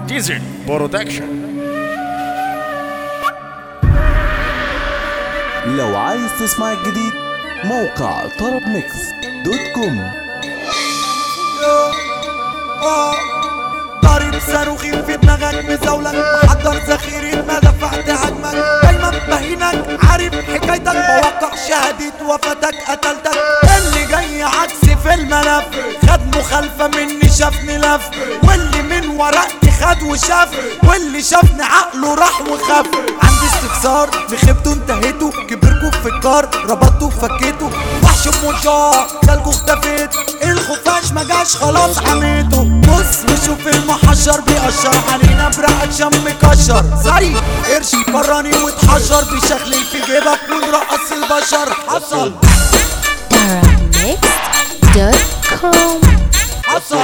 ديزل برودكشن لو عايز تسمع الجديد موقع طرب ميكس دوت كوم ضارب صاروخي في دماغك مزاولك محضر ذخيرة ما دفعت هجمك دايما بهينك عارف حكايتك بوقع شهادة وفاتك قتلتك اللي جاي عكسي في الملف خد مخالفة مني شافني لف واللي من ورقتي خد وشاف واللي شافني عقله راح وخاف عندي استفسار لخيبته انتهيته كبركوا في الكار ربطته فكيته وحش منشار جالكوا اختفيت الخفاش ما جاش خلاص حميته بص وشوف المحشر بيقشر علينا برقة شم مكشر زي قرش براني واتحشر بيشخلل في جيبك ونرقص البشر حصل Paramix.com حصل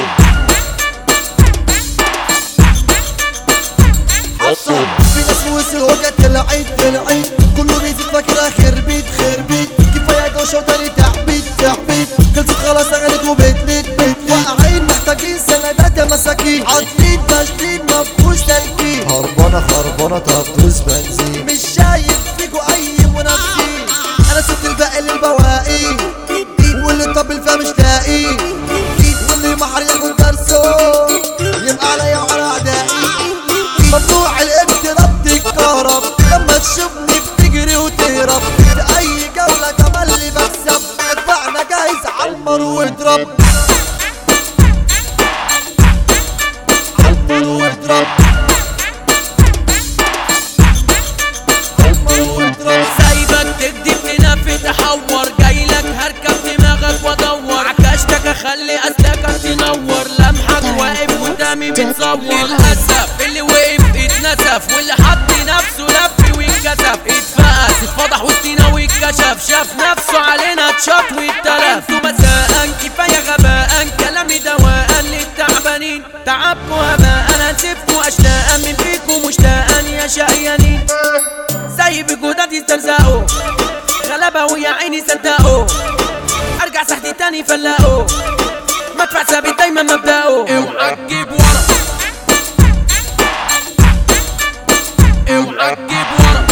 حصل في ناس وصل وجت العيد العيد كله بيزيد فاكرها خربيت خربيت كفايه دوشه وتاني تعبيد تعبيد خلصت خلاص اغلت وبتلت بتلت واقعين محتاجين سندات يا مساكين عاطلين تشديد مفهوش تلكين هربانه خربانه تفوز بنزين مش شايف فيكوا اي منافسين انا سبت الباقي للبواقي واللي طبل فيها مش لاقي واللي محر ياخد درسه يبقى عليا وعلى اعدائي ممنوع الاقتراب تتكهرب لما تشوفني بتجري وتهرب في اي جولة تملي بكسب ادفعنا جايزة عالمر واضرب عالمر واضرب عالمر واضرب سايبك تكدب تنفي تحور جايلك هركب دماغك وادور عكشتك اخلي اسلاكك تنور لمحك واقف قدامي بتصور للاسف اللي وقف اتنسف واللي حط نفسه لف وانكسف اتفقس اتفضح وسطينا واتكشف شاف نفسه علينا اتشاط واتلف انتوا مساء كفايه غباء كلامي دواء للتعبانين تعبكوا هباء انا سبتوا اشلاء من فيكم مشتاقا يا شقيانين زي بجودات يسترزقوا غلبة ويا عيني صدقوا ارجع صحتي تاني فلاقوا مدفع ثابت دايما مبدأه اوعى تجيب ورا اوعى تجيب ورا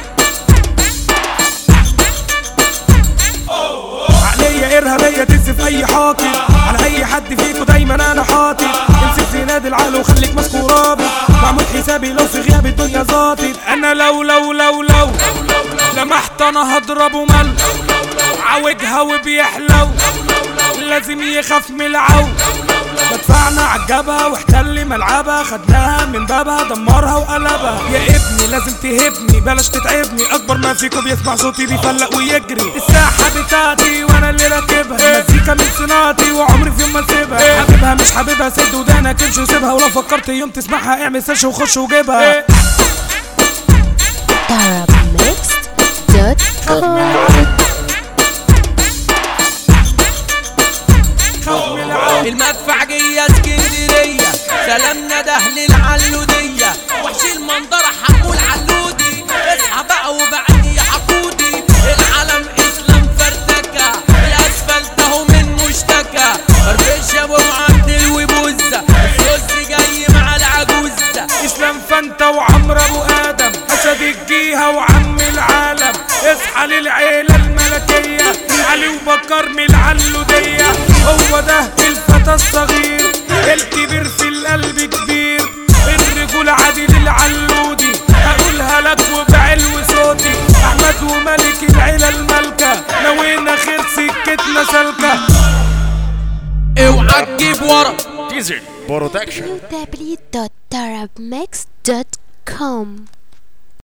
عقلية إرهابية تنسف أي حاطط على أي حد فيكو دايما أنا حاطط امسك زناد العقل وخليك ماسكه رابط معمول حسابي لو في غياب الدنيا ظابط أنا لو لو لو لو لمحت أنا هضربه مل عوجها وبيحلو لازم يخاف من العو مدفعنا عجبها واحتل ملعبها خدناها من بابها دمرها وقلبها يا ابني لازم تهبني بلاش تتعبني اكبر ما فيكم بيسمع صوتي بيفلق ويجري الساحه بتاعتي وانا اللي راكبها مزيكا من صناعتي وعمري في يوم ما اسيبها حبيبها مش حبيبها سد ودانك امشي وسيبها ولو فكرت يوم تسمعها اعمل سيرش وخش وجيبها Paramix.com خوف من العو المدفع جاية اسكندرية سلامنا ده للعلودية وحش المنظرة حقول علودي اصحى بقى وبعني يا حقودي العالم اسلام فردكة الاسفلت اهو من مشتكى فرفش ابو معدل وبوزة السوس جاي مع العجوزة اسلام فانتا وعمرو ابو ادم اسد الجيهه وعم العالم اصحى للعيله الملكيه علي وبكر من العلوديه هو ده الفتى الصغير الكبير في القلب كبير الرجول عادل العلودي هقولها لك وبعلو صوتي احمد وملك العيله المالكه نوينا خير سكتنا سالكه اوعى تجيب ورا ديزل برودكشن www.tarabmix.com